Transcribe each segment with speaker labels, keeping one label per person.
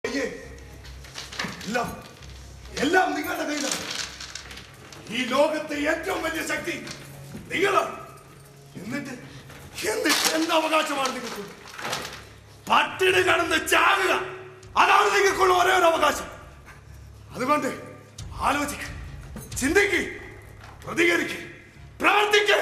Speaker 1: വയ്യേ എല്ലാം എല്ലാം നിങ്ങളുടെ കയ്യിലാണ് ഈ ലോകത്തെ ഏറ്റവും വലിയ ശക്തി നിങ്ങളാണ് എന്നിട്ട് എന്നിട്ട് എന്ത് അവകാശമാണ് നിങ്ങൾക്ക് പട്ടിണി കടന്ന് ചാകുക അതാണ് നിങ്ങൾക്കുള്ള ഒരേ ഒരു അവകാശം അതുകൊണ്ട് ആലോചിക്ക ചിന്തിക്ക് പ്രതികരിക്ക് പ്രാർത്ഥിക്ക്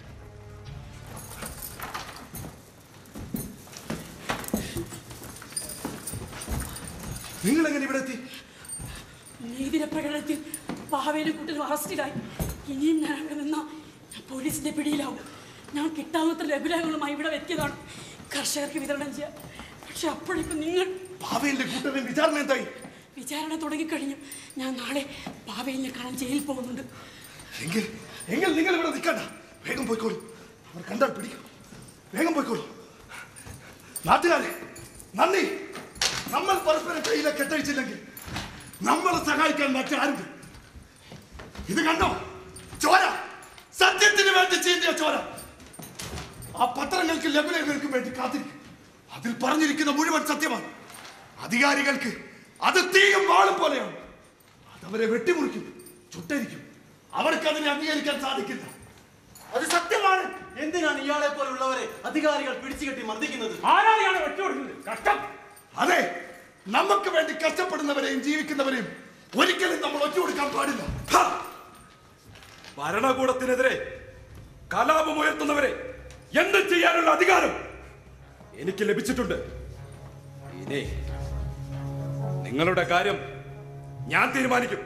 Speaker 1: നിങ്ങൾ എങ്ങനെ ഇവിടെ എത്തി
Speaker 2: നീതിര പ്രകടനത്തിൽ പാവേലും കൂട്ടരും അറസ്റ്റിലായി ഇനിയും ഞാൻ അവിടെ നിന്ന ഞാൻ പോലീസിന്റെ പിടിയിലാവും ഞാൻ കിട്ടാവുന്നത്ര ലഘുലേഖകളുമായി ഇവിടെ എത്തിയതാണ് കർഷകർക്ക് വിതരണം ചെയ്യാൻ പക്ഷെ അപ്പോഴേക്കും നിങ്ങൾ
Speaker 1: ഭാവിയിലെ കൂട്ടരുടെ വിചാരണ എന്തായി
Speaker 2: വിചാരണ തുടങ്ങിക്കഴിഞ്ഞു ഞാൻ നാളെ പാവേലിനെ കാണാൻ ജയിലിൽ പോകുന്നുണ്ട്
Speaker 1: എങ്കിൽ എങ്കിൽ നിങ്ങൾ ഇവിടെ നിൽക്കണ്ട വേഗം പോയിക്കോളൂ അവർ കണ്ടാൽ പിടിക്കും വേഗം പോയിക്കോളൂ നാട്ടുകാരെ നന്ദി നമ്മൾ പരസ്പരം കയ്യിലെ കെട്ടഴിച്ചില്ലെങ്കിൽ നമ്മളെ സഹായിക്കാൻ മറ്റാരുണ്ട് ഇത് കണ്ടോ ചോര സത്യത്തിന് വേണ്ടി ചീന്തിയ ചോര ആ പത്രങ്ങൾക്ക് ലഘുലേഖകൾക്ക് വേണ്ടി കാത്തിരിക്കും അതിൽ പറഞ്ഞിരിക്കുന്ന മുഴുവൻ സത്യമാണ് അധികാരികൾക്ക് അത് തീയും വാളും പോലെയാണ് അതവരെ വെട്ടിമുറിക്കും ചുട്ടരിക്കും അവർക്ക് അതിനെ അംഗീകരിക്കാൻ സാധിക്കില്ല
Speaker 3: അത് സത്യമാണ് എന്തിനാണ് ഇയാളെ പോലുള്ളവരെ അധികാരികൾ പിടിച്ചുകെട്ടി മർദ്ദിക്കുന്നത്
Speaker 4: ആരാണ് വെച്ചുകൊടുക്കുന്നത് കഷ്ടം
Speaker 1: അതെ നമുക്ക് വേണ്ടി കഷ്ടപ്പെടുന്നവരെയും ജീവിക്കുന്നവരെയും ഒരിക്കലും നമ്മൾ ഒറ്റ കൊടുക്കാൻ പാടില്ല ഹാ!
Speaker 4: ഭരണകൂടത്തിനെതിരെ കലാപമുയർത്തുന്നവരെ എന്ത് ചെയ്യാനുള്ള അധികാരം എനിക്ക് ലഭിച്ചിട്ടുണ്ട് ഇനി നിങ്ങളുടെ കാര്യം ഞാൻ തീരുമാനിക്കും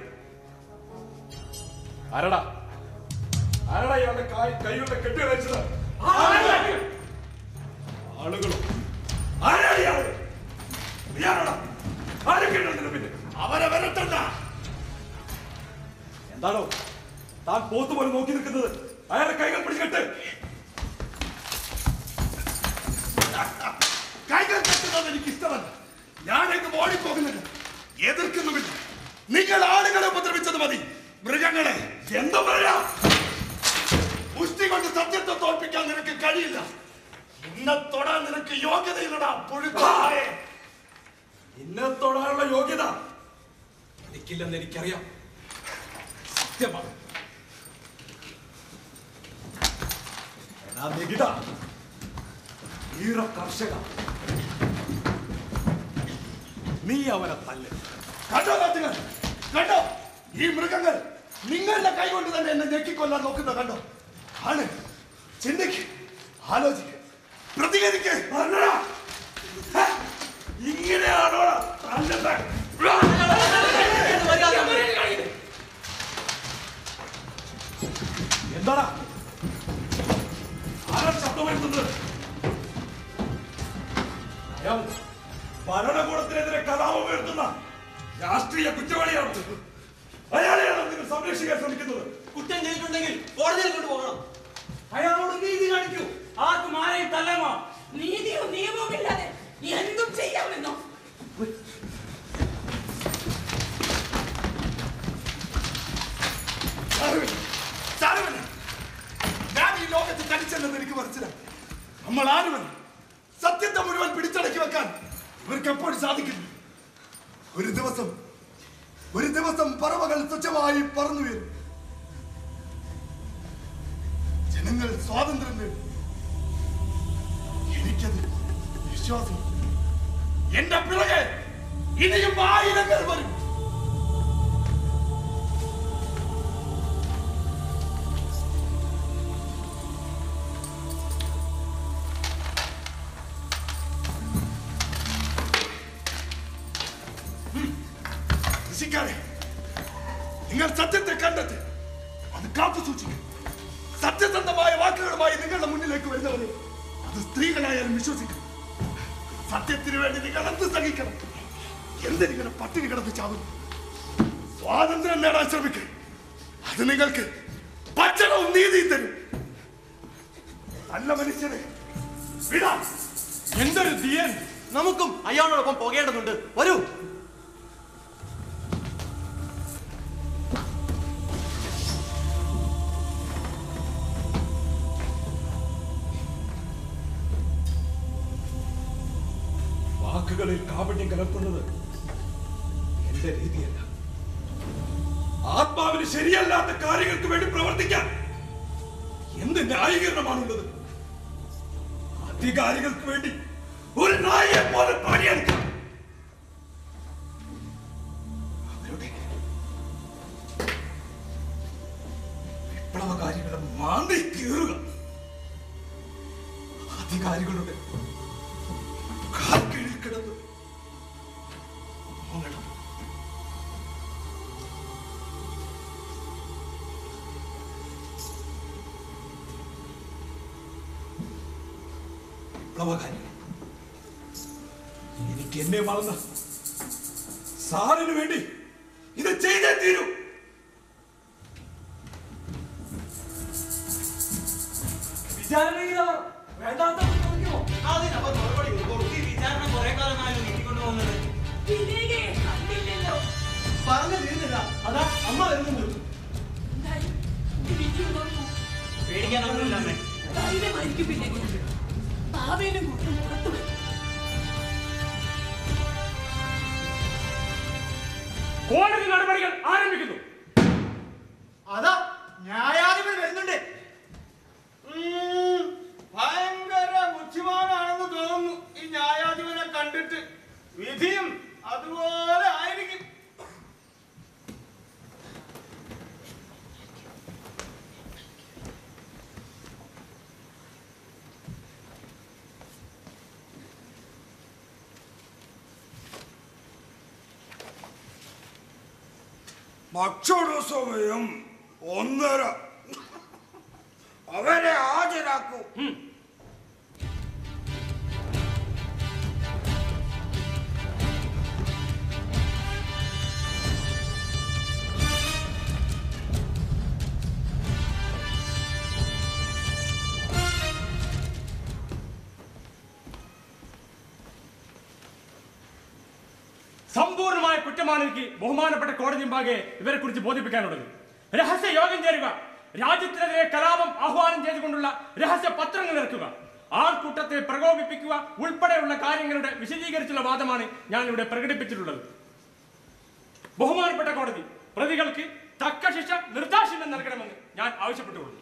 Speaker 4: ആരടാ ആരടാ ഇയാളുടെ കായ്- കൈകളുടെ കെട്ടുകളച്ചത് ആളുകളും
Speaker 1: ആരാണ് ഇയാള്?
Speaker 4: ഇയാളാടാ ആരൊക്കെ ഉണ്ട് പിന്നെ
Speaker 1: അവരെ വരട്ടണ്ട
Speaker 4: എന്താണോ താൻ പോത്തുപോലെ നോക്കി നിൽക്കുന്നത് അയാളുടെ കൈകൾ പിടിച്ചിട്ട്
Speaker 1: കൈകൾ കെട്ടുന്നത് എനിക്ക് ഇഷ്ടമല്ല ഞാൻ എങ്ങും ഓടിപ്പോകുന്നില്ല എതിർക്കുന്നുമില്ല നിങ്ങൾ ആളുകളെ ഉപദ്രവിച്ചത് മതി മൃഗങ്ങളെ എന്താ പറയാ പുഷ്ടി കൊണ്ട് സത്യത്തെ തോൽപ്പിക്കാൻ നിനക്ക് കഴിയില്ല ഇന്നെ തൊടാൻ നിനക്ക് യോഗ്യതയില്ലടാ പുഴുക്കായേ
Speaker 4: എന്നെ തൊടാനുള്ള യോഗ്യത എനിക്കില്ലെന്ന് എനിക്കറിയാം സത്യമാണ് എടാ നികിട ഈറ കർഷക നീ അവനെ തല്ല്
Speaker 1: കണ്ടോ നാട്ടുകാർ കണ്ടോ ഈ മൃഗങ്ങൾ നിങ്ങളുടെ കൈ കൊണ്ട് തന്നെ എന്നെ ഞെക്കിക്കൊല്ലാൻ നോക്കുന്ന കണ്ടോ ആണ് ചിന്തിക്ക് ആലോചിക്ക് പ്രതികരിക്ക് പറഞ്ഞോടാ. ഹ, ഇങ്ങനെയാണോ തല്ലുന്നത്?
Speaker 4: എന്താടാ ആരാ ശബ്ദം വരുന്നത് അയാൾ ഭരണകൂടത്തിനെതിരെ കലാപം ഉയർത്തുന്ന രാഷ്ട്രീയ കുറ്റവാളിയാണ് അയാളെയാണ് നിങ്ങൾ സംരക്ഷിക്കാൻ ശ്രമിക്കുന്നത്
Speaker 3: കുറ്റം ചെയ്തിട്ടുണ്ടെങ്കിൽ കോടതിയിൽ കൊണ്ടുപോകണം
Speaker 4: അയാളോട് നീതി കാണിക്കൂ
Speaker 2: ആർക്കും ആരെയും തല്ലാമോ നീതിയോ നിയമവും ഇല്ലാതെ എന്തും ചെയ്യാമെന്നോ
Speaker 1: സാരമില്ല, സാരമില്ല. ഞാൻ ഈ ലോകത്ത് തനിച്ചല്ലെന്ന് എനിക്ക് മനസ്സിലായി നമ്മൾ ആരുമല്ല സത്യത്തെ മുഴുവൻ പിടിച്ചടക്കി വെക്കാൻ ഇവർക്ക് എപ്പോഴും സാധിക്കില്ല ഒരു ദിവസം ഒരു ദിവസം പറവകൾ തുച്ഛമായി പറന്നുയരും ജനങ്ങൾ സ്വാതന്ത്ര്യം നേടും എനിക്കത് വിശ്വാസം എന്റെ പിറകെ ഇനിയും ആയിരങ്ങൾ വരും ഋഷിക്കാരെ നിങ്ങൾ സത്യത്തെ കണ്ടെത്തി അത് കാത്തു സൂക്ഷിക്കും സത്യസന്ധമായ വാക്കുകളുമായി നിങ്ങളുടെ മുന്നിലേക്ക് വരുന്നവരെ അത് സ്ത്രീകളായാലും വിശ്വസിക്കും സത്യത്തിന് വേണ്ടി നിങ്ങൾ എന്ത് സഹിക്കണം എന്തിനിങ്ങനെ പട്ടിണി കിടന്ന് ചാവും സ്വാതന്ത്ര്യം നേടാൻ ശ്രമിക്കും അത് നിങ്ങൾക്ക് ഭക്ഷണവും നീതിയും തരും നല്ല മനുഷ്യനെ വിടാം
Speaker 3: എന്തൊരു ധീരൻ നമുക്കും അയാളോടൊപ്പം പോകേണ്ടതുണ്ട് വരൂ
Speaker 4: വാക്കുകളിൽ കാപട്യം കലർത്തുന്നത് എന്റെ രീതിയല്ല ആത്മാവിന് ശരിയല്ലാത്ത കാര്യങ്ങൾക്ക് വേണ്ടി പ്രവർത്തിക്കാൻ എന്ത് ന്യായീകരണമാണുള്ളത് അധികാരികൾക്ക് വേണ്ടി ഒരു നായയെ പോലെ പണിയെടുക്കാം അവരുടെ വിപ്ലവകാരികളെ മാന്തി കീറുക അധികാരികളുടെ കാൽക്കീഴിൽ കിടന്ന് മോങ്ങണം. വിപ്ലവകാരി എനിക്ക് എന്നെ വളർന്ന സാറിന് വേണ്ടി ഇത് ചെയ്തേ തീരൂ
Speaker 3: വിചാരണ ചെയ്തവർ വേണ്ടാത്ത ചോദിക്കുമോ അതിനപ്പോ മറുപടി കൊടുക്കും ഈ വിചാരണ കുറെ കാലമായാലും നീട്ടിക്കൊണ്ടു പോകുന്നത്
Speaker 2: വിവേകേ, കണ്ടില്ലല്ലോ.
Speaker 3: പറഞ്ഞു തീരുന്നില്ല അതാ അമ്മ വരുന്നുണ്ട്
Speaker 2: എന്തായി? ഇത് വിധി നോക്കൂ.
Speaker 3: പേടിക്കാനൊന്നുമില്ല അമ്മേ
Speaker 2: ധൈര്യമായിരിക്കും വിവേകേ. ഭാവേനും കൂട്ടും പുറത്തു വരും.
Speaker 5: കോടതി നടപടികൾ ആരംഭിക്കുന്നു
Speaker 3: അതാ ന്യായാധിപൻ വരുന്നുണ്ട് ഉം, ഭയങ്കര ബുദ്ധിമാനാണെന്ന് തോന്നുന്നു ഈ ന്യായാധിപനെ കണ്ടിട്ട് വിധിയും അതുപോലെ ആയിരിക്കും
Speaker 6: ഭക്ഷണ സമയം ഒന്നര അവരെ ഹാജരാക്കൂ
Speaker 5: സമ്പൂർണ്ണമായ കുറ്റമാണ് എനിക്ക് ബഹുമാനപ്പെട്ട കോടതി മുമ്പാകെ ഇവരെ കുറിച്ച് ബോധിപ്പിക്കാനുള്ളത് രഹസ്യ യോഗം ചേരുക രാജ്യത്തിനെതിരെ കലാപം ആഹ്വാനം ചെയ്തുകൊണ്ടുള്ള രഹസ്യ പത്രങ്ങൾ ഇറക്കുക ആൾക്കൂട്ടത്തെ പ്രകോപിപ്പിക്കുക ഉൾപ്പെടെയുള്ള കാര്യങ്ങളുടെ വിശദീകരിച്ചുള്ള വാദമാണ് ഞാൻ ഇവിടെ പ്രകടിപ്പിച്ചിട്ടുള്ളത് ബഹുമാനപ്പെട്ട കോടതി പ്രതികൾക്ക് തക്ക ശിക്ഷ നിർദ്ദാക്ഷിണ്യം നൽകണമെന്ന് ഞാൻ ആവശ്യപ്പെട്ടുകൊള്ളു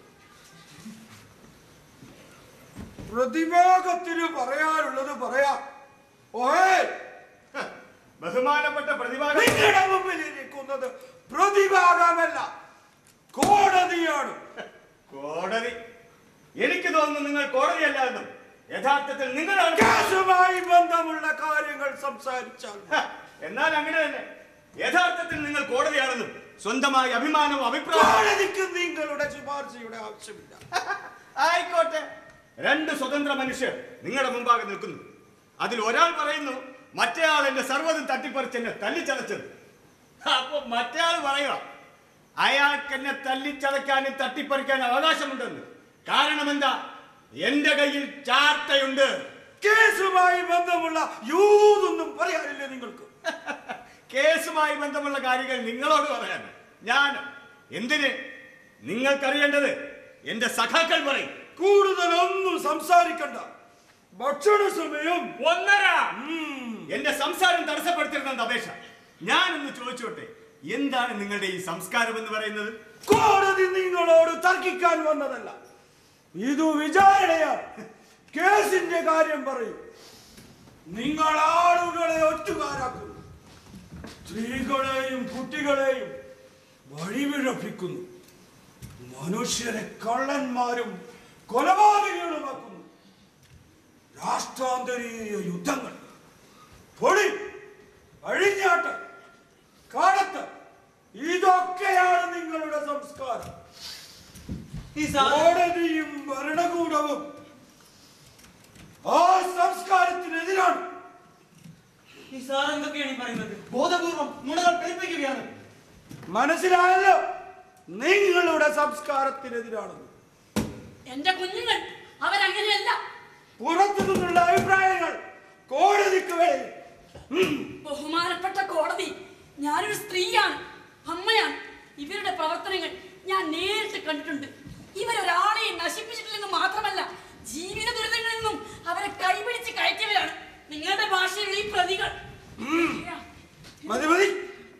Speaker 6: പ്രതിഭാഗത്തിന് പറയാനുള്ളത് പറയാം ഓഹേ
Speaker 3: ബഹുമാനപ്പെട്ട പ്രതിഭാഗം
Speaker 6: നിങ്ങളുടെ മുമ്പിൽ ഇരിക്കുന്നത് പ്രതിഭാഗമല്ല കോടതിയാണ്
Speaker 3: കോടതി എനിക്ക് തോന്നുന്നു നിങ്ങൾ കോടതിയല്ലാതെന്നും യഥാർത്ഥത്തിൽ നിങ്ങളാണ്
Speaker 6: കേസുമായി ബന്ധമുള്ള കാര്യങ്ങൾ സംസാരിച്ചാൽ
Speaker 3: ഹ, എന്നാൽ അങ്ങനെ തന്നെ യഥാർത്ഥത്തിൽ നിങ്ങൾ കോടതിയാണെന്നും സ്വന്തമായി അഭിമാനവും അഭിപ്രായവും
Speaker 6: കോടതിക്ക് നിങ്ങളുടെ ശുപാർശയുടെ ആവശ്യമില്ല
Speaker 3: ആയിക്കോട്ടെ രണ്ട് സ്വതന്ത്ര മനുഷ്യർ നിങ്ങളുടെ മുമ്പാകെ നിൽക്കുന്നു അതിൽ ഒരാൾ പറയുന്നു മറ്റേയാൾ എന്റെ സർവ്വതും തട്ടിപ്പറിച്ച് എന്നെ തല്ലിച്ചതച്ചത് അപ്പൊ മറ്റേയാൾ പറയുക അയാൾക്ക് എന്നെ തല്ലിച്ചതയ്ക്കാനും തട്ടിപ്പറിക്കാനും അവകാശമുണ്ടെന്ന് കാരണം എന്താ എന്റെ കയ്യിൽ ചാർത്തയുണ്ട്
Speaker 6: കേസുമായി ബന്ധമുള്ള യൂതൊന്നും പറയാനില്ല നിങ്ങൾക്ക്
Speaker 3: കേസുമായി ബന്ധമുള്ള കാര്യങ്ങൾ നിങ്ങളോട് പറയാൻ ഞാൻ എന്തിന് നിങ്ങൾക്കറിയേണ്ടത് എന്റെ സഖാക്കൾ പറയും
Speaker 6: കൂടുതലൊന്നും സംസാരിക്കണ്ട ഭക്ഷണ സമയം
Speaker 5: ഒന്നര
Speaker 3: എന്റെ സംസാരം തടസ്സപ്പെടുത്തരുതെന്ന അപേക്ഷ ഞാനൊന്ന് ചോദിച്ചോട്ടെ എന്താണ് നിങ്ങളുടെ ഈ സംസ്കാരം എന്ന് പറയുന്നത്
Speaker 6: കോടതി നിങ്ങളോട് തർക്കിക്കാൻ വന്നതല്ല ഇത് വിചാരണയാണ് കേസിന്റെ കാര്യം പറയും നിങ്ങൾ ആളുകളെ ഒറ്റുകാരാക്കുന്നു സ്ത്രീകളെയും കുട്ടികളെയും വഴിപിഴപ്പിക്കുന്നു മനുഷ്യരെ കള്ളന്മാരും കൊലപാതകങ്ങളുമാക്കുന്നു രാഷ്ട്രാന്തരീയ യുദ്ധങ്ങൾ പൊടി അഴിഞ്ഞാട്ടം കാടത്ത് ഇതൊക്കെയാണ് നിങ്ങളുടെ സംസ്കാരം
Speaker 3: ഈ സാധനം
Speaker 6: കോടതിയും ഭരണകൂടവും ആ സംസ്കാരത്തിനെതിരാണ്
Speaker 3: ഈ സാർ എന്തൊക്കെയാണ് ഈ പറയുന്നത് ബോധപൂർവം നുണകൾ പെരുപ്പിക്കുകയാണ്
Speaker 6: മനസ്സിലായല്ലോ നിങ്ങളുടെ സംസ്കാരത്തിനെതിരാണ്
Speaker 2: എന്റെ കുഞ്ഞുങ്ങൾ അവരങ്ങനെയല്ല
Speaker 6: പുറത്തു നിന്നുള്ള അഭിപ്രായങ്ങൾ കോടതിക്ക് വേണ്ടി
Speaker 2: ബഹുമാനപ്പെട്ട കോടതി ഞാനൊരു സ്ത്രീയാണ് അമ്മയാണ് ഇവരുടെ പ്രവർത്തനങ്ങൾ ഞാൻ നേരിട്ട് കണ്ടിട്ടുണ്ട് ഇവരൊരാളെയും നശിപ്പിച്ചിട്ടില്ലെന്ന് മാത്രമല്ല ജീവിത ദുരിതങ്ങളിൽ നിന്നും അവരെ കൈപിടിച്ച് കയറ്റിയവരാണ് നിങ്ങളുടെ ഭാഷയിൽ ഈ പ്രതികൾ
Speaker 6: മതി മതി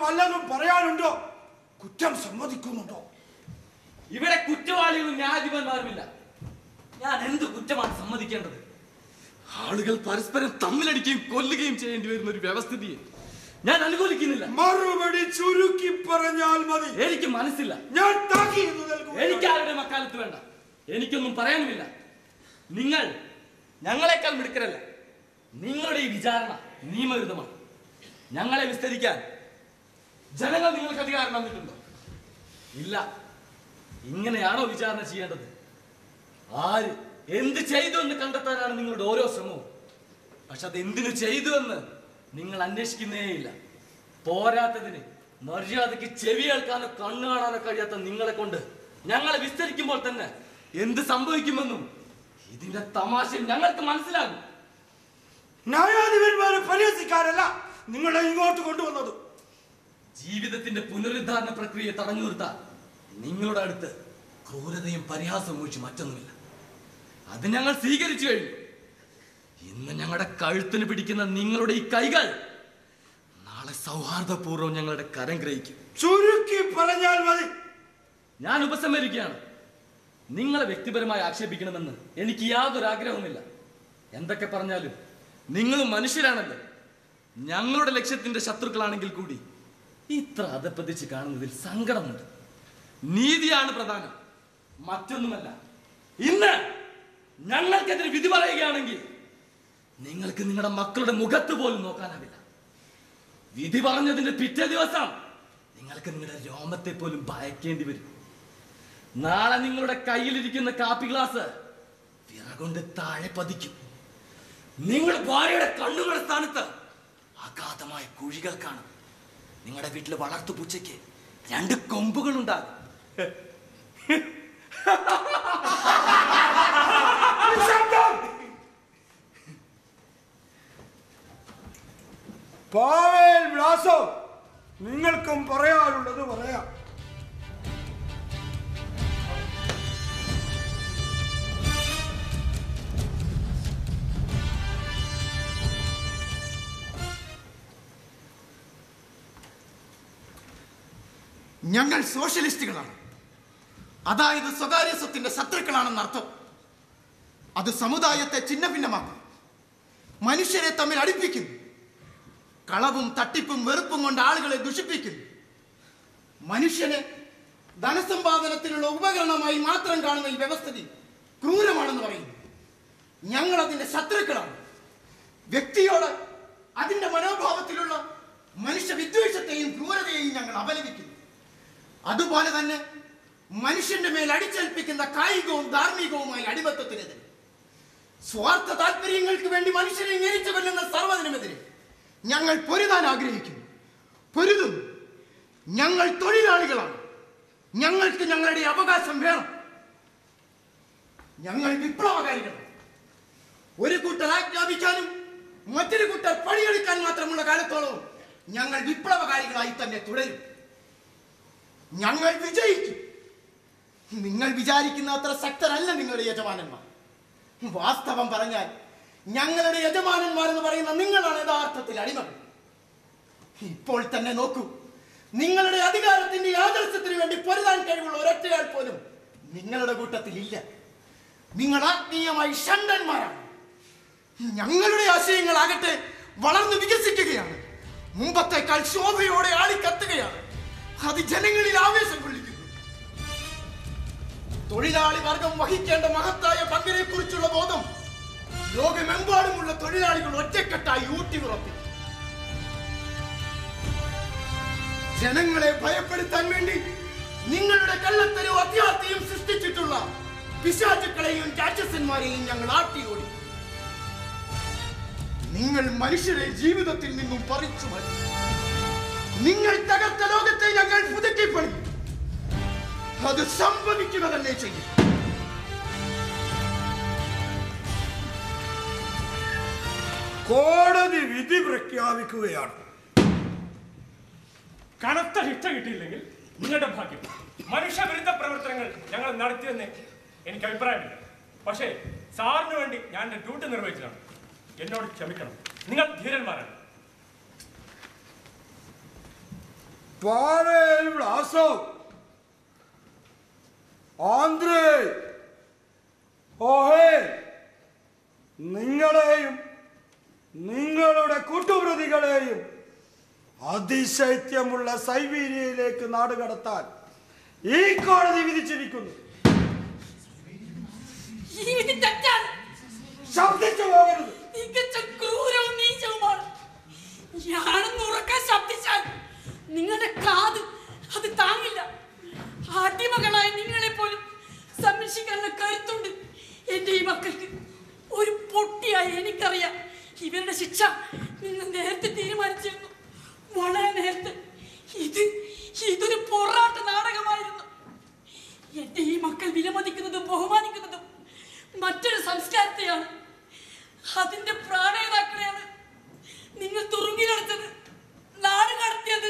Speaker 6: വല്ലതും പറയാനുണ്ടോ കുറ്റം സമ്മതിക്കുന്നുണ്ടോ
Speaker 7: ഇവിടെ കുറ്റവാളികളും ന്യായാധിപന്മാരുമില്ല ഞാൻ എന്ത് കുറ്റമാണ് സമ്മതിക്കേണ്ടത് ആളുകൾ പരസ്പരം തമ്മിലടിക്കുകയും കൊല്ലുകയും ചെയ്യേണ്ടി വരുന്ന ഒരു വ്യവസ്ഥിതിയെ ഞാൻ അനുകൂലിക്കുന്നില്ല
Speaker 6: മറുപടി ചുരുക്കി പറഞ്ഞാൽ മതി
Speaker 7: എനിക്ക് മനസ്സില്ല
Speaker 6: ഞാൻ താക്കീത് നൽകും
Speaker 7: എനിക്ക് ആരുടെ മക്കാലത്ത് വേണ്ട എനിക്കൊന്നും പറയാനുമില്ല നിങ്ങൾ ഞങ്ങളെക്കാൾ മിടുക്കരല്ല നിങ്ങളുടെ ഈ വിചാരണ നിയമവിരുദ്ധമാണ് ഞങ്ങളെ വിസ്തരിക്കാൻ ജനങ്ങൾ നിങ്ങൾക്ക് അധികാരം തന്നിട്ടുണ്ടോ ഇല്ല ഇങ്ങനെയാണോ വിചാരണ ചെയ്യേണ്ടത് ആര് എന്ത് ചെയ്തു എന്ന് കണ്ടെത്താനാണ് നിങ്ങളുടെ ഓരോ ശ്രമവും പക്ഷെ അത് എന്തിനു ചെയ്തു എന്ന് നിങ്ങൾ അന്വേഷിക്കുന്നേയില്ല പോരാത്തതിന് മര്യാദയ്ക്ക് ചെവി കേൾക്കാനോ കണ്ണു കാണാനോ കഴിയാത്ത നിങ്ങളെ കൊണ്ട് ഞങ്ങളെ വിസ്തരിക്കുമ്പോൾ തന്നെ എന്ത് സംഭവിക്കുമെന്നും ഇതിന്റെ തമാശ ഞങ്ങൾക്ക് മനസ്സിലാകും
Speaker 6: ന്യായാധിപന്മാരെ പരിഹസിക്കാനല്ല നിങ്ങളെ ഇങ്ങോട്ട് കൊണ്ടുവന്നത്
Speaker 7: ജീവിതത്തിന്റെ പുനരുദ്ധാരണ പ്രക്രിയയെ തടഞ്ഞു നിർത്താൻ നിങ്ങളുടെ അടുത്ത് ക്രൂരതയും പരിഹാസവും ഒഴിച്ച് മറ്റൊന്നുമില്ല അത് ഞങ്ങൾ സ്വീകരിച്ചു കഴിഞ്ഞു ഇന്ന് ഞങ്ങളുടെ കഴുത്തിന് പിടിക്കുന്ന നിങ്ങളുടെ ഈ കൈകൾ നാളെ സൗഹാർദ്ദപൂർവ്വം ഞങ്ങളുടെ കരം ഗ്രഹിക്കും
Speaker 6: ചുരുക്കി പറഞ്ഞാൽ മതി
Speaker 7: ഞാൻ ഉപസംഹരിക്കുകയാണ് നിങ്ങളെ വ്യക്തിപരമായി ആക്ഷേപിക്കണമെന്ന് എനിക്ക് യാതൊരു ആഗ്രഹവുമില്ല എന്തൊക്കെ പറഞ്ഞാലും നിങ്ങളും മനുഷ്യരാണല്ലോ ഞങ്ങളുടെ ലക്ഷ്യത്തിന്റെ ശത്രുക്കളാണെങ്കിൽ കൂടി ഇത്ര അധപ്പതിച്ച് കാണുന്നതിൽ സങ്കടമുണ്ട് നീതിയാണ് പ്രധാനം മറ്റൊന്നുമല്ല ഇന്ന് ഞങ്ങൾക്കെതിരെ വിധി പറയുകയാണെങ്കിൽ നിങ്ങൾക്ക് നിങ്ങളുടെ മക്കളുടെ മുഖത്ത് പോലും നോക്കാനാവില്ല വിധി പറഞ്ഞതിന്റെ പിറ്റേ ദിവസം നിങ്ങൾക്ക് നിങ്ങളുടെ രോമത്തെ പോലും ഭയക്കേണ്ടി വരും നാളെ നിങ്ങളുടെ കയ്യിലിരിക്കുന്ന കാപ്പി ഗ്ലാസ് വിറകൊണ്ട് താഴെ പതിക്കും നിങ്ങൾ ഭാര്യയുടെ കണ്ണുകളുടെ സ്ഥാനത്ത് അഗാധമായ കുഴികൾ കാണും നിങ്ങളുടെ വീട്ടിൽ വളർത്തു പൂച്ചയ്ക്ക് രണ്ട് കൊമ്പുകൾ ഉണ്ടാകും
Speaker 6: പാവേൽ വ്യാസോ നിങ്ങൾക്കും പറയാനുള്ളത് പറയാം
Speaker 8: ഞങ്ങൾ സോഷ്യലിസ്റ്റുകളാണ് അതായത് സ്വകാര്യ സ്വത്തിന്റെ ശത്രുക്കളാണെന്ന് അർത്ഥം അത് സമുദായത്തെ ചിന്ന ഭിന്നമാക്കും മനുഷ്യരെ തമ്മിൽ അടുപ്പിക്കുന്നു കളവും തട്ടിപ്പും വെറുപ്പും കൊണ്ട് ആളുകളെ ദുഷിപ്പിക്കുന്നു മനുഷ്യനെ ധനസമ്പാദനത്തിനുള്ള ഉപകരണമായി മാത്രം കാണുന്ന ഈ വ്യവസ്ഥിതി ക്രൂരമാണെന്ന് പറയുന്നു ഞങ്ങൾ അതിന്റെ ശത്രുക്കളാണ് വ്യക്തിയോട് അതിന്റെ മനോഭാവത്തിലുള്ള മനുഷ്യ വിദ്വേഷത്തെയും ക്രൂരതയെയും ഞങ്ങൾ അപലപിക്കുന്നു അതുപോലെ തന്നെ മനുഷ്യന്റെ മേൽ അടിച്ചേൽപ്പിക്കുന്ന കായികവും ധാർമ്മികവുമായ അടിമത്തത്തിനെതിരെ സ്വാർത്ഥ താല്പര്യങ്ങൾക്ക് വേണ്ടി മനുഷ്യരെ ഞെരിച്ചു കൊല്ലുന്ന സർവ്വതിനുമെതിരെ ഞങ്ങൾ പൊരുതാൻ ആഗ്രഹിക്കുന്നു പൊരുതുന്നു ഞങ്ങൾ തൊഴിലാളികളാണ് ഞങ്ങൾക്ക് ഞങ്ങളുടെ അവകാശം വേണം ഞങ്ങൾ വിപ്ലവകാരികളാണ് ഒരു കൂട്ടർ ആജ്ഞാപിക്കാനും മറ്റൊരു കൂട്ടർ പണിയെടുക്കാൻ മാത്രമുള്ള കാലത്തോളം ഞങ്ങൾ വിപ്ലവകാരികളായി തന്നെ തുടരും ഞങ്ങൾ വിജയിക്കും നിങ്ങൾ വിചാരിക്കുന്ന അത്ര ശക്തരല്ല നിങ്ങളുടെ യജമാനന്മാർ വാസ്തവം പറഞ്ഞാൽ ഞങ്ങളുടെ യജമാനന്മാർ എന്ന് പറയുന്ന നിങ്ങളാണ് യഥാർത്ഥത്തിൽ അടിമകൾ ഇപ്പോൾ തന്നെ നോക്കൂ നിങ്ങളുടെ അധികാരത്തിന്റെ ആദർശത്തിന് വേണ്ടി പൊരുതാൻ കഴിവുള്ള ഒരൊറ്റയാൾ പോലും നിങ്ങളുടെ കൂട്ടത്തിൽ ഇല്ല നിങ്ങൾ ആത്മീയമായി ഷണ്ടന്മാരാണ് ഞങ്ങളുടെ ആശയങ്ങളാകട്ടെ വളർന്നു വികസിക്കുകയാണ് മുമ്പത്തേക്കാൾ ശോഭയോടെ ആളിക്കത്തുകയാണ് അത് ജനങ്ങളിൽ ആവേശം കൊള്ളിക്കുന്നു തൊഴിലാളി വർഗം വഹിക്കേണ്ട മഹത്തായ പങ്കിനെ കുറിച്ചുള്ള ബോധം ലോകമെമ്പാടുമുള്ള തൊഴിലാളികൾ ഒറ്റക്കെട്ടായി ഊട്ടിയുറപ്പിക്കും ജനങ്ങളെ ഭയപ്പെടുത്താൻ വേണ്ടി നിങ്ങളുടെ കള്ളത്തരവും അത്യാർത്ഥിയും സൃഷ്ടിച്ചിട്ടുള്ള പിശാചുക്കളെയും രാക്ഷസന്മാരെയും ഞങ്ങൾ ആട്ടി ഓടി നിങ്ങൾ മനുഷ്യരെ ജീവിതത്തിൽ നിന്നും പറിച്ചു മതി നിങ്ങൾ തകർത്ത ലോകത്തെ ഞങ്ങൾ പുതുക്കിപ്പണി അത് സംഭവിക്കുക തന്നെ ചെയ്യും
Speaker 6: കോടതി വിധി പ്രഖ്യാപിക്കുകയാണ്
Speaker 5: കനത്ത ശിക്ഷ കിട്ടിയില്ലെങ്കിൽ നിങ്ങളുടെ ഭാഗ്യം മനുഷ്യവിരുദ്ധ പ്രവർത്തനങ്ങൾ ഞങ്ങൾ നടത്തിയെന്ന് എനിക്ക് അഭിപ്രായമില്ല പക്ഷേ സാറിന് വേണ്ടി ഞാൻ എൻ്റെ ഡ്യൂട്ടി നിർവഹിച്ചതാണ് എന്നോട് ക്ഷമിക്കണം നിങ്ങൾ ധീരന്മാരാണ്
Speaker 6: പാവേൽ വ്ലാസോ ആന്ദ്രേ ഓഹേ നിങ്ങളെയും നിങ്ങളുടെ കൂട്ടുപ്രതികളെയും അതിശൈത്യമുള്ള സൈബീരിയയിലേക്ക് നാടുകടത്താൻ ഈ കോടതി വിധിച്ചിരിക്കുന്നു
Speaker 2: ഈ വിധി തെറ്റാണ്
Speaker 6: ശബ്ദിച്ചു പോകരുത്
Speaker 2: തികച്ച ക്രൂരവും നീചവുമാണ് ഞാനെന്ന് ഉറക്കാൻ ശബ്ദിച്ചാൽ നിങ്ങളുടെ കാത് അത് താങ്ങില്ല അടിമകളായ നിങ്ങളെ പോലും സംരക്ഷിക്കാനുള്ള കരുത്തുണ്ട് എന്റെ ഈ മക്കൾക്ക് ഒരു പൊട്ടിയായി എനിക്കറിയാം ഇവരുടെ ശിക്ഷ നിങ്ങൾ നേരത്തെ തീരുമാനിച്ചിരുന്നു വളരെ നേരത്തെ ഇത് ഇതൊരു പൊറാട്ട നാടകമായിരുന്നു എന്റെ ഈ മക്കൾ വിലമതിക്കുന്നതും ബഹുമാനിക്കുന്നതും മറ്റൊരു സംസ്കാരത്തെയാണ് അതിന്റെ പ്രാണേതാക്കളെയാണ് നിങ്ങൾ തുറുങ്കിലടച്ചത് നാട് കടത്തിയത്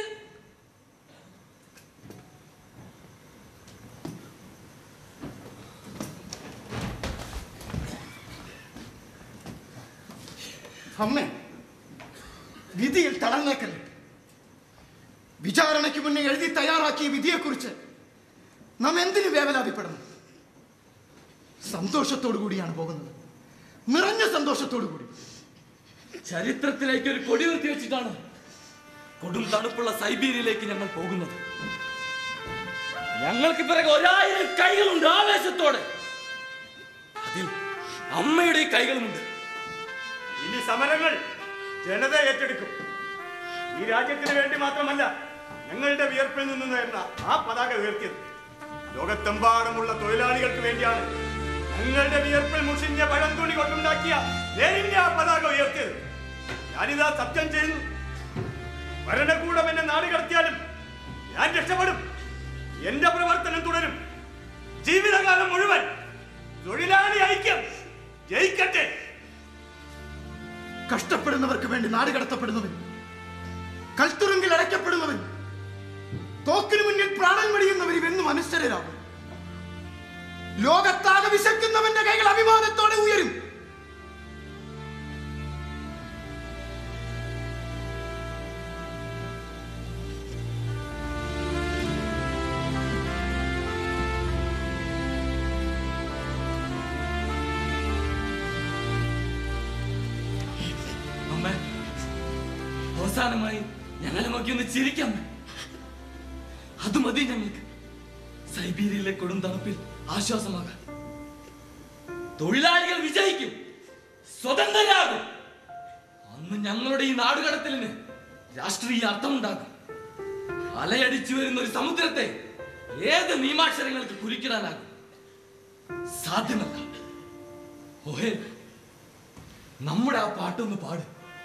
Speaker 8: അമ്മേ വിധിയിൽ തളർന്നേക്കല്ലേ വിചാരണയ്ക്ക് മുന്നേ എഴുതി തയ്യാറാക്കിയ വിധിയെക്കുറിച്ച് നാം എന്തിനു വേവലാതിപ്പെടണം സന്തോഷത്തോടു കൂടിയാണ് പോകുന്നത് നിറഞ്ഞ സന്തോഷത്തോടു കൂടി
Speaker 7: ചരിത്രത്തിലേക്ക് ഒരു കൊടി നിർത്തി വെച്ചിട്ടാണ് കൊടും തണുപ്പുള്ള സൈബീരിയയിലേക്ക് ഞങ്ങൾ പോകുന്നത് ഞങ്ങൾക്ക് പിറകെ ഒരായിരം കൈകളുണ്ട് ആവേശത്തോടെ അതിൽ അമ്മയുടെ ഈ കൈകളുമുണ്ട്
Speaker 3: ഇനി സമരങ്ങൾ ജനത ഏറ്റെടുക്കും ഈ രാജ്യത്തിന് വേണ്ടി മാത്രമല്ല ഞങ്ങളുടെ വിയർപ്പിൽ നിന്ന് നേർന്ന ആ പതാക ഉയർത്തിയത് ലോകത്തെമ്പാടുമുള്ള തൊഴിലാളികൾക്ക് വേണ്ടിയാണ് ഞങ്ങളുടെ വിയർപ്പിൽ മുഷിഞ്ഞ പഴംതുണി കൊണ്ടുണ്ടാക്കിയ നേരിന്റെ ആ പതാക ഉയർത്തിയത് ഞാനിതാ സത്യം ചെയ്യുന്നു ഭരണകൂടം എന്നെ നാട് കടത്തിയാലും ഞാൻ രക്ഷപ്പെടും എന്റെ പ്രവർത്തനം തുടരും ജീവിതകാലം മുഴുവൻ തൊഴിലാളി ഐക്യം ജയിക്കട്ടെ
Speaker 8: കഷ്ടപ്പെടുന്നവർക്ക് വേണ്ടി നാട് കടത്തപ്പെടുന്നവൻ കൽത്തുറുങ്കിൽ അടയ്ക്കപ്പെടുന്നവൻ തോക്കിനു മുന്നിൽ പ്രാണൻ വെടിയുന്നവർ ഇവെന്നും അനുസരരാകും ലോകത്താകെ വിശക്കുന്നവന്റെ കൈകൾ അഭിമാനത്തോടെ ഉയരും
Speaker 7: അമ്മ അവസാനമായി ഞങ്ങളെ നോക്കി ഒന്ന് ചിരിക്കാം അത് മതി ഞങ്ങൾക്ക് സൈബീരിയയിലെ കൊടും തണുപ്പിൽ ആശ്വാസമാകാൻ തൊഴിലാളികൾ വിജയിക്കും സ്വതന്ത്രരാകും അന്ന് ഞങ്ങളുടെ ഈ നാടുകടത്തലിന് രാഷ്ട്രീയ അർത്ഥമുണ്ടാകും അലയടിച്ചു വരുന്ന ഒരു സമുദ്രത്തെ ഏത് നിയമാക്ഷരങ്ങൾക്ക് കുരുക്കിടാനാകും സാധ്യമല്ല ഓഹേ നമ്മുടെ ആ പാട്ടൊന്ന് പാട്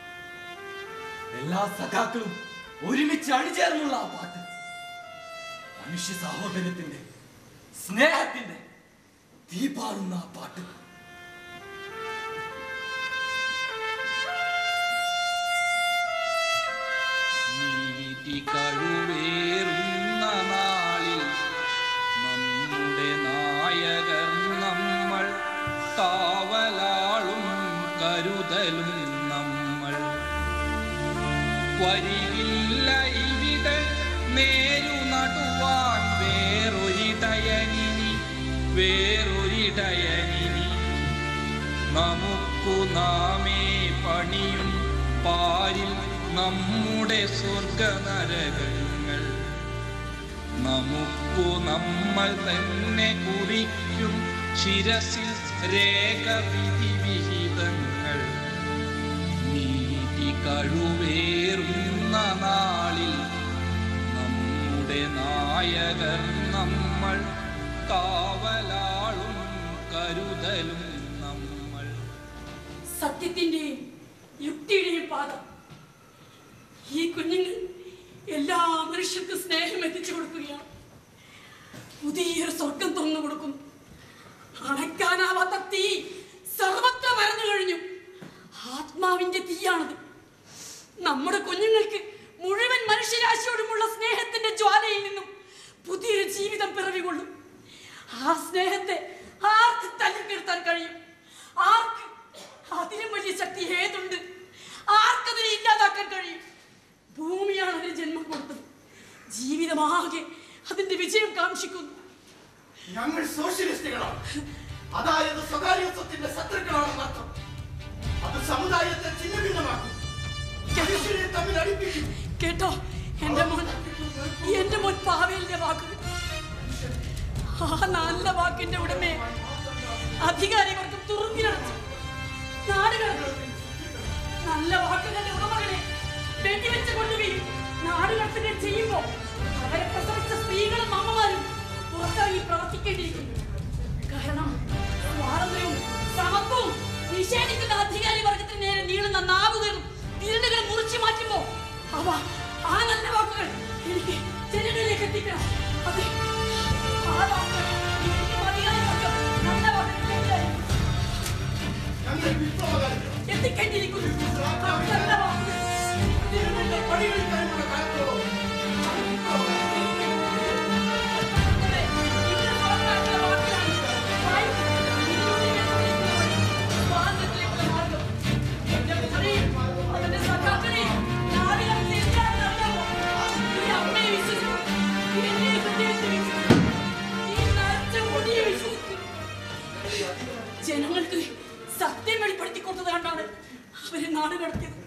Speaker 7: എല്ലാ സഖാക്കളും ഒരുമിച്ച് അണിചേർന്നുള്ള ആ പാട്ട് മനുഷ്യ സഹോദരത്തിന്റെ സ്നേഹത്തിന്റെ തീ പാടുന്ന ആ പാട്ട്
Speaker 9: നീതി കഴുവേറുന്ന നാളിൽ നമ്മുടെ നായകർ നമ്മൾ കാവലാളും കരുതലും നമ്മൾ വരികില്ല ഇവിടെ നേരു നടുവാൻ വേറൊരിടയനിനി വേറൊരിടയനിനി നമുക്കു നാമേ പണിയും പാരിൽ നമ്മുടെ സ്വർഗ നരകങ്ങൾ നമുക്കു നമ്മൾ തന്നെ കുറിക്കും ശിരസിൽ രേഖ വിധി വിഹിതങ്ങൾ നീതി കഴുവേറുന്ന നാളിൽ നമ്മുടെ നായകർ നമ്മൾ കാവലാളും കരുതലും നമ്മൾ
Speaker 2: സത്യത്തിന്റെയും യുക്തിയുടെയും പാത ഈ കുഞ്ഞുങ്ങൾ എല്ലാ മനുഷ്യർക്കും സ്നേഹം എത്തിച്ചു കൊടുക്കുകയാണ് പുതിയൊരു സ്വർഗം തുറന്നു കൊടുക്കുന്നു അണയ്ക്കാനാവാത്ത തീ സർവത്ര മറന്നു കഴിഞ്ഞു ആത്മാവിന്റെ തീയാണത് നമ്മുടെ കുഞ്ഞുങ്ങൾക്ക് മുഴുവൻ മനുഷ്യരാശിയോടുമുള്ള സ്നേഹത്തിന്റെ ജ്വാലയിൽ നിന്നും പുതിയൊരു ജീവിതം പിറവികൊള്ളും ആ സ്നേഹത്തെ ആർക്ക് തല്ലിക്കെടുത്താൻ കഴിയും ആർക്ക് അതിലും വലിയ ശക്തി ഏതുണ്ട് ആർക്കതിനെ ഇല്ലാതാക്കാൻ കഴിയും ഭൂമിയാണ് അതിന് ജന്മം കൊടുത്തത് കാക്ഷിക്കുന്നു
Speaker 8: ഞങ്ങൾ സോഷ്യലിസ്റ്റുകളാണ് അതായത് സ്വകാര്യത്വത്തിന്റെ ശത്രുക്കളാണ് മാത്രം അത് സമുദായത്തെ ഛിന്നഭിന്നമാക്കും മനുഷ്യരെ തമ്മിൽ അടുപ്പിക്കും
Speaker 2: കേട്ടോ എന്റെ മോൻ എന്റെ മോൻ പാവേലിന്റെ വാക്കുകൾ ആ നല്ല വാക്കിന്റെ ഉടമയെ അധികാരികൾക്ക് തുറുങ്കിലടച്ചു നാടുകൾ നല്ല വാക്കുകളുടെ ഉടമകളെ വെടിവെച്ച് കൊല്ലുകയും നാടുകടത്തുകയും ചെയ്യുമ്പോ അവരെ പ്രസവിച്ച സ്ത്രീകളും അമ്മമാരും പുറത്തായി പ്രവർത്തിക്കേണ്ടിയിരിക്കുന്നു കാരണം സ്വാതന്ത്ര്യവും സമത്വവും നിഷേധിക്കുന്ന അധികാരി വർഗത്തിന് നേരെ നീളുന്ന നാവുകളും തിരണ്ടുകൾ മുറിച്ചു മാറ്റുമ്പോ അവ ആ നല്ല വാക്കുകൾ എനിക്ക് ജനങ്ങളിലേക്ക് എത്തിക്കണം അതെ ആ വാക്കുകൾ എനിക്ക് മതിയായ വർഗം നല്ല വാക്കുകൾ കേട്ടായിരുന്നു.
Speaker 8: ഞങ്ങൾ വിപ്ലവകാരികൾ
Speaker 2: എത്തിക്കേണ്ടിയിരിക്കുന്നു ആ നല്ല വാക്കുകൾ
Speaker 8: ജനങ്ങളുടെ പണിയെടുക്കാനുള്ള കാലത്തോളം
Speaker 2: അതെ, ഇന്ന് സ്വാതന്ത്ര്യത്തിലുള്ള വാക്കിലാണ് വായിക്കുന്നത്. ഇതിലൂടെ ഞാൻ വിളിക്കുന്നത് സ്വാതന്ത്ര്യത്തിലേക്കുള്ള മാർഗം. എന്റെ മോനെയും അവന്റെ സഖാക്കളെയും നാടിനെ തിരിച്ചറിയാൻ അറിയാമോ? ഈ അമ്മയെ വിശ്വസിക്കൂ. എന്നെ ഹൃദയത്തിൽ വിശ്വസിക്കൂ. ഈ നരച്ച മുടിയെ വിശ്വസിക്കൂ. ജനങ്ങൾക്ക് സത്യം വെളിപ്പെടുത്തി കൊടുത്തത് കണ്ടാണ് അവരെ നാട് കടത്തിയത്